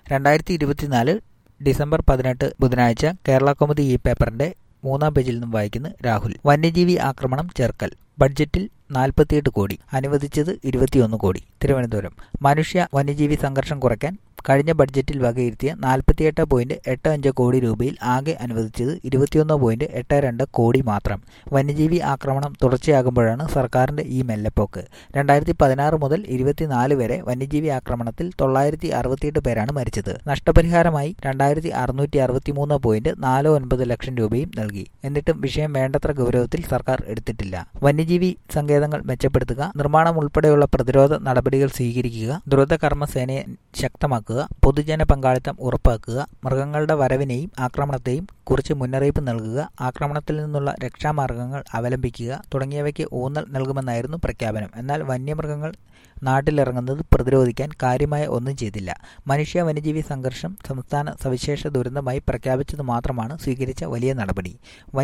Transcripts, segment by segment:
രണ്ടായിരത്തി ഇരുപത്തിനാല് ഡിസംബർ പതിനെട്ട് ബുധനാഴ്ച കേരള കൗമുദി ഈ പേപ്പറിന്റെ മൂന്നാം പേജിൽ നിന്നും വായിക്കുന്നു രാഹുൽ വന്യജീവി ആക്രമണം ചേർക്കൽ ബഡ്ജറ്റിൽ നാൽപ്പത്തിയെട്ട് കോടി അനുവദിച്ചത് ഇരുപത്തിയൊന്ന് കോടി തിരുവനന്തപുരം മനുഷ്യ വന്യജീവി സംഘർഷം കുറയ്ക്കാൻ കഴിഞ്ഞ ബഡ്ജറ്റിൽ വകയിരുത്തിയ നാൽപ്പത്തിയെട്ട് പോയിന്റ് എട്ട് അഞ്ച് കോടി രൂപയിൽ ആകെ അനുവദിച്ചത് ഇരുപത്തിയൊന്ന് പോയിന്റ് എട്ട് രണ്ട് കോടി മാത്രം വന്യജീവി ആക്രമണം തുടർച്ചയാകുമ്പോഴാണ് സർക്കാരിന്റെ ഈ മെല്ലെപ്പോക്ക് രണ്ടായിരത്തി പതിനാറ് മുതൽ ഇരുപത്തിനാല് വരെ വന്യജീവി ആക്രമണത്തിൽ തൊള്ളായിരത്തി അറുപത്തിയെട്ട് പേരാണ് മരിച്ചത് നഷ്ടപരിഹാരമായി രണ്ടായിരത്തി അറുന്നൂറ്റി അറുപത്തിമൂന്ന് പോയിന്റ് നാല് ഒൻപത് ലക്ഷം രൂപയും നൽകി എന്നിട്ടും വിഷയം വേണ്ടത്ര ഗൗരവത്തിൽ സർക്കാർ എടുത്തിട്ടില്ല വന്യജീവി സങ്കേതങ്ങൾ മെച്ചപ്പെടുത്തുക നിർമ്മാണം ഉൾപ്പെടെയുള്ള പ്രതിരോധ നടപടികൾ സ്വീകരിക്കുക ദ്രുതകർമ്മ സേനയെ ശക്തമാക്കുക പൊതുജന പങ്കാളിത്തം ഉറപ്പാക്കുക മൃഗങ്ങളുടെ വരവിനെയും ആക്രമണത്തെയും കുറിച്ച് മുന്നറിയിപ്പ് നൽകുക ആക്രമണത്തിൽ നിന്നുള്ള രക്ഷാമാർഗങ്ങൾ അവലംബിക്കുക തുടങ്ങിയവയ്ക്ക് ഊന്നൽ നൽകുമെന്നായിരുന്നു പ്രഖ്യാപനം എന്നാൽ വന്യമൃഗങ്ങൾ നാട്ടിലിറങ്ങുന്നത് പ്രതിരോധിക്കാൻ കാര്യമായ ഒന്നും ചെയ്തില്ല മനുഷ്യ വന്യജീവി സംഘർഷം സംസ്ഥാന സവിശേഷ ദുരന്തമായി പ്രഖ്യാപിച്ചത് മാത്രമാണ് സ്വീകരിച്ച വലിയ നടപടി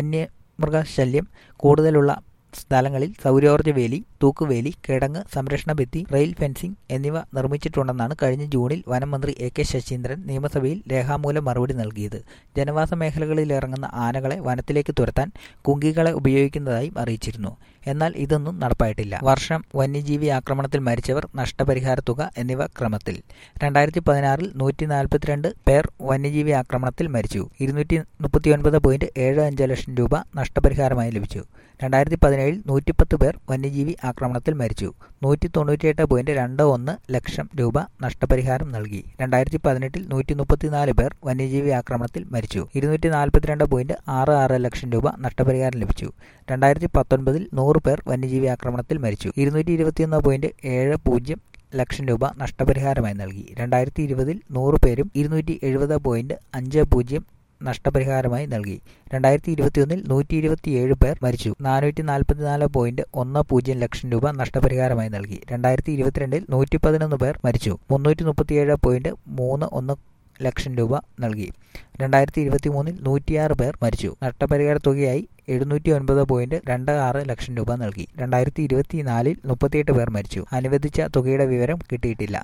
വന്യമൃഗശല്യം കൂടുതലുള്ള സ്ഥലങ്ങളിൽ സൗരോർജ്ജ വേലി തൂക്കുവേലി കിടങ്ങ് സംരക്ഷണ ഭിത്തി റെയിൽ ഫെൻസിംഗ് എന്നിവ നിർമ്മിച്ചിട്ടുണ്ടെന്നാണ് കഴിഞ്ഞ ജൂണിൽ വനം മന്ത്രി എ കെ ശശീന്ദ്രൻ നിയമസഭയിൽ രേഖാമൂലം മറുപടി നൽകിയത് ജനവാസ മേഖലകളിൽ ഇറങ്ങുന്ന ആനകളെ വനത്തിലേക്ക് തുരത്താൻ കുങ്കികളെ ഉപയോഗിക്കുന്നതായും അറിയിച്ചിരുന്നു എന്നാൽ ഇതൊന്നും നടപ്പായിട്ടില്ല വർഷം വന്യജീവി ആക്രമണത്തിൽ മരിച്ചവർ നഷ്ടപരിഹാര തുക എന്നിവ ക്രമത്തിൽ രണ്ടായിരത്തി പതിനാറിൽ നൂറ്റി നാൽപ്പത്തിരണ്ട് പേർ വന്യജീവി ആക്രമണത്തിൽ മരിച്ചു ഇരുന്നൂറ്റി മുപ്പത്തിയൊൻപത് പോയിന്റ് ഏഴ് അഞ്ച് ലക്ഷം രൂപ നഷ്ടപരിഹാരമായി ലഭിച്ചു രണ്ടായിരത്തി പതിനേഴിൽ നൂറ്റിപ്പത്ത് പേർ വന്യജീവി ആക്രമണത്തിൽ മരിച്ചു നൂറ്റി തൊണ്ണൂറ്റിയെട്ട് പോയിന്റ് രണ്ട് ഒന്ന് ലക്ഷം രൂപ നഷ്ടപരിഹാരം നൽകി രണ്ടായിരത്തി പതിനെട്ടിൽ നൂറ്റി മുപ്പത്തിനാല് പേർ വന്യജീവി ആക്രമണത്തിൽ മരിച്ചു ഇരുന്നൂറ്റി നാൽപ്പത്തിരണ്ട് പോയിന്റ് ആറ് ആറ് ലക്ഷം രൂപ നഷ്ടപരിഹാരം ലഭിച്ചു രണ്ടായിരത്തി പത്തൊൻപതിൽ നൂറ് പേർ വന്യജീവി ആക്രമണത്തിൽ മരിച്ചു ഇരുന്നൂറ്റി ഇരുപത്തിയൊന്ന് പോയിന്റ് ഏഴ് പൂജ്യം ലക്ഷം രൂപ നഷ്ടപരിഹാരമായി നൽകി രണ്ടായിരത്തി ഇരുപതിൽ നൂറ് പേരും ഇരുന്നൂറ്റി എഴുപത് പോയിന്റ് അഞ്ച് പൂജ്യം നഷ്ടപരിഹാരമായി നൽകി രണ്ടായിരത്തി ഇരുപത്തിയൊന്നിൽ നൂറ്റി ഇരുപത്തിയേഴ് പേർ മരിച്ചു നാനൂറ്റി നാൽപ്പത്തിനാല് പോയിന്റ് ഒന്ന് പൂജ്യം ലക്ഷം രൂപ നഷ്ടപരിഹാരമായി നൽകി രണ്ടായിരത്തി ഇരുപത്തിരണ്ടിൽ നൂറ്റി പതിനൊന്ന് പേർ മരിച്ചു മുന്നൂറ്റി മുപ്പത്തിയേഴ് പോയിന്റ് മൂന്ന് ഒന്ന് ലക്ഷം രൂപ നൽകി രണ്ടായിരത്തി ഇരുപത്തി മൂന്നിൽ നൂറ്റിയാറ് പേർ മരിച്ചു നഷ്ടപരിഹാര തുകയായി എഴുന്നൂറ്റി ഒൻപത് പോയിന്റ് രണ്ട് ആറ് ലക്ഷം രൂപ നൽകി രണ്ടായിരത്തി ഇരുപത്തിനാലിൽ മുപ്പത്തിയെട്ട് പേർ മരിച്ചു അനുവദിച്ച തുകയുടെ വിവരം കിട്ടിയിട്ടില്ല